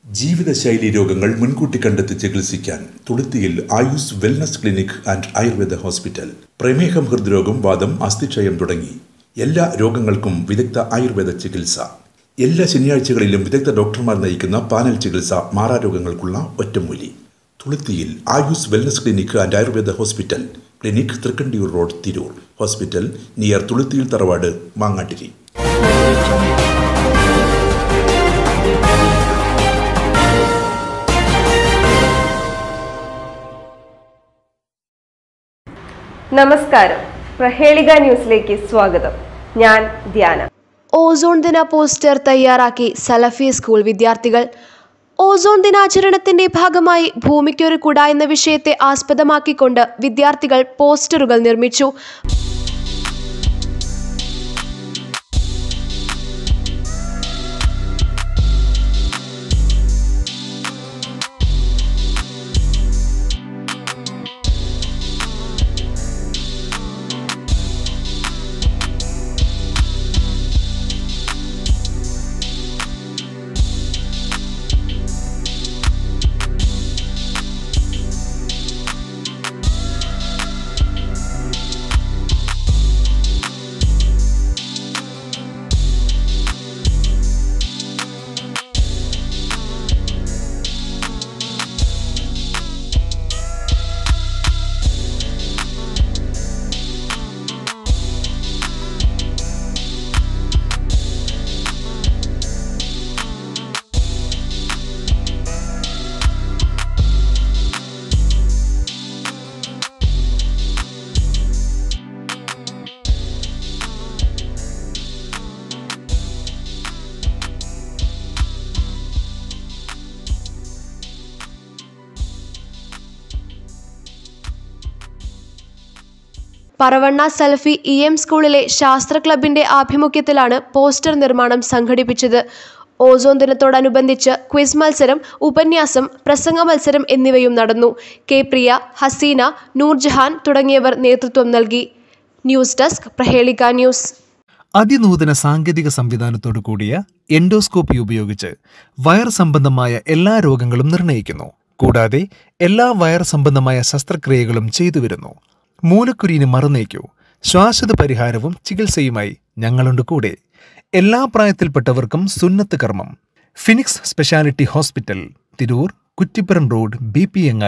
ജീവിതശൈലി രോഗങ്ങൾ മുൻകൂട്ടി കണ്ടെത്തി ചികിത്സിക്കാൻ തുളുത്തിയിൽ Ayus wellness clinic and Ayurveda hospital പ്രമേഹം ഹൃദ്രോഗം വാദം അസ്ഥിക്ഷയം തുടങ്ങി എല്ലാ രോഗങ്ങൾക്കും വിദഗ്ധ ആയുർവേദ ചികിത്സ എല്ലാ ശനിയാഴ്ചകളിലും വിദഗ്ധ ഡോക്ടർമാർ നയിക്കുന്ന പാനൽ ചികിത്സ മാറാരോഗങ്ങൾക്കുള്ള ഒറ്റമൂലി തുളുത്തിയിൽ Ayus wellness clinic and Ayurveda hospital clinic Thrikkandiyur road Tirur hospital near തുളുത്തിയിൽ തറവാട് മാങ്ങാട്ടിരി നമസ്കാരം പ്രഹേളിക ന്യൂസിലേക്ക് സ്വാഗതം ഞാൻ ധ്യാന ഓസോൺ ദിന പോസ്റ്റർ തയ്യാറാക്കി സലഫി സ്കൂൾ വിദ്യാർത്ഥികൾ ഓസോൺ ദിനാചരണത്തിന്റെ ഭാഗമായി ഭൂമിക്കൊരു കുട എന്ന വിഷയത്തെ ആസ്പദമാക്കിക്കൊണ്ട് വിദ്യാർത്ഥികൾ പോസ്റ്ററുകൾ നിർമ്മിച്ചു പറവണ്ണ സലഫി ഇ എം സ്കൂളിലെ ശാസ്ത്ര ക്ലബിന്റെ ആഭിമുഖ്യത്തിലാണ് പോസ്റ്റർ നിർമ്മാണം സംഘടിപ്പിച്ചത് ഓസോൺ ദിനത്തോടനുബന്ധിച്ച് ക്വിസ് മത്സരം ഉപന്യാസം പ്രസംഗ മത്സരം എന്നിവയും നടന്നു കെ പ്രിയ ഹസീന നൂർജഹാൻ തുടങ്ങിയവർ നേതൃത്വം നൽകി ന്യൂസ് ഡെസ്ക് പ്രഹേളിക ന്യൂസ് അതിനൂതന സാങ്കേതിക സംവിധാനത്തോടു കൂടിയ എൻഡോസ്കോപ്പി ഉപയോഗിച്ച് വയർ സംബന്ധമായ എല്ലാ രോഗങ്ങളും നിർണ്ണയിക്കുന്നു കൂടാതെ എല്ലാ വയർ സംബന്ധമായ ശസ്ത്രക്രിയകളും ചെയ്തുവരുന്നു മൂലക്കുരുവിന് മറുനീക്കൂ ശ്വാസത പരിഹാരവും ചികിത്സയുമായി ഞങ്ങളുണ്ട് കൂടെ എല്ലാ പ്രായത്തിൽപ്പെട്ടവർക്കും സുന്നത്ത് കർമ്മം Phoenix speciality hospital Tirur Kuttippuram road B P